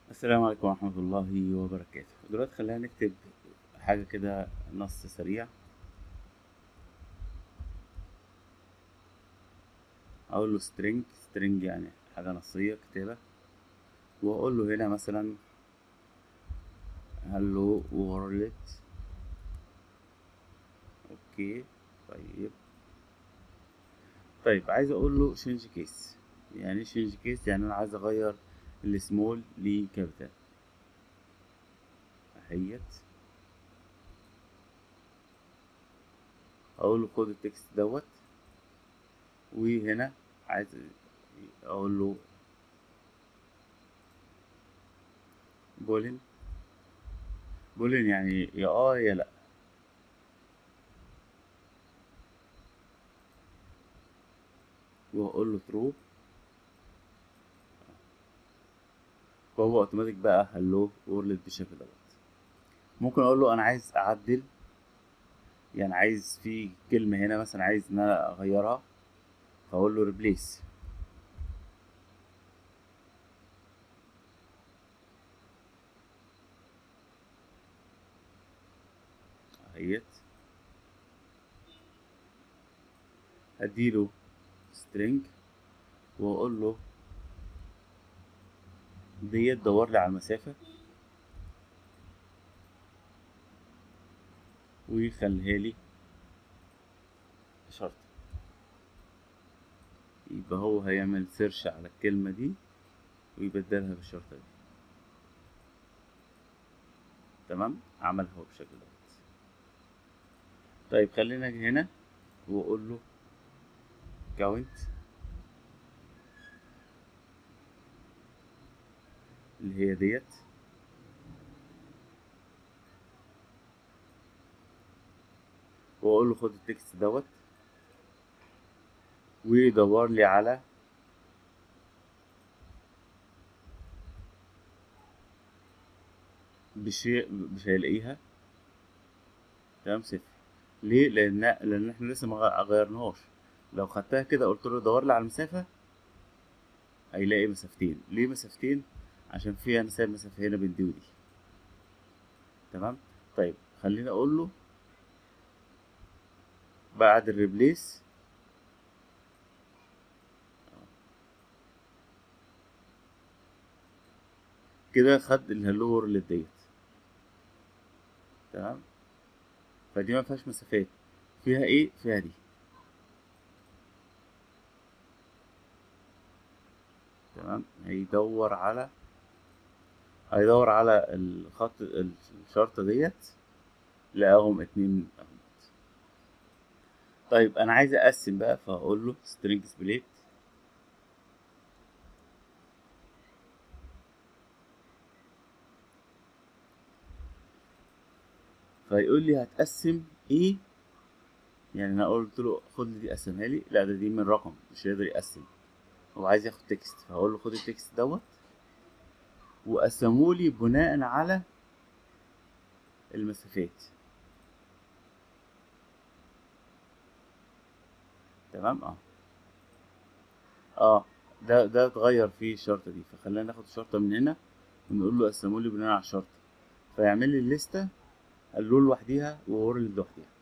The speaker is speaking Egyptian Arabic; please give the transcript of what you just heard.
السلام عليكم ورحمة الله وبركاته دلوقتي خلينا نكتب حاجة كده نص سريع أقول له string string يعني حاجة نصية كتابة وأقول له هنا مثلا hello world أوكي طيب طيب عايز أقول له change case يعني change case يعني أنا عايز أغير السمول لكابيتال اهيت اقول له خد التكست دوت وهنا عايز اقول له بولن بولن يعني يا اه يا لا واقول له ترو فهو اوتوماتيك بقى هلو وورلد بالشكل دوت ممكن اقول له انا عايز اعدل يعني عايز في كلمة هنا مثلا عايز ان انا اغيرها فاقول له ريبليس اهيت اديله string واقول له ديت دور لي على المسافة ويخليها لي شرط يبقى هو هيعمل سيرش على الكلمة دي ويبدلها بالشرطة دي تمام عملها هو بالشكل دوت طيب خلينا أجي هنا واقول له count اللي هي ديت واقول له خد التكست دوت ويدور لي على بشيء مش هيلاقيها تمام صفر ليه لان لان احنا لسه ما غيرناهاش لو خدتها كده قلت له دور لي على المسافه هيلاقي مسافتين ليه مسافتين عشان في انا سايب مسافه هنا بين دي ودي تمام طيب خليني اقول له بعد الريبليس كده خد الهلو وورلد ديت تمام فدي ما فيهاش مسافات فيها ايه فيها دي تمام هيدور على هيدور على الخط الشرطة ديت لقاهم اتنين اهمت طيب انا عايز اقسم بقى فهقول له string split فيقول لي هتقسم ايه يعني انا قلت له خد لي دي قسمها لي لا ده دي من رقم مش هيقدر يقسم هو عايز ياخد تكست فهقول له خد التكست دوت وقسموا لي بناء على المسافات تمام اه اه ده ده اتغير فيه الشرطة دي فخلينا ناخد الشرطة من هنا ونقول له قسموا لي بناء على الشرطة فيعمل لي الليستة اللون لوحديها وورلد لوحديها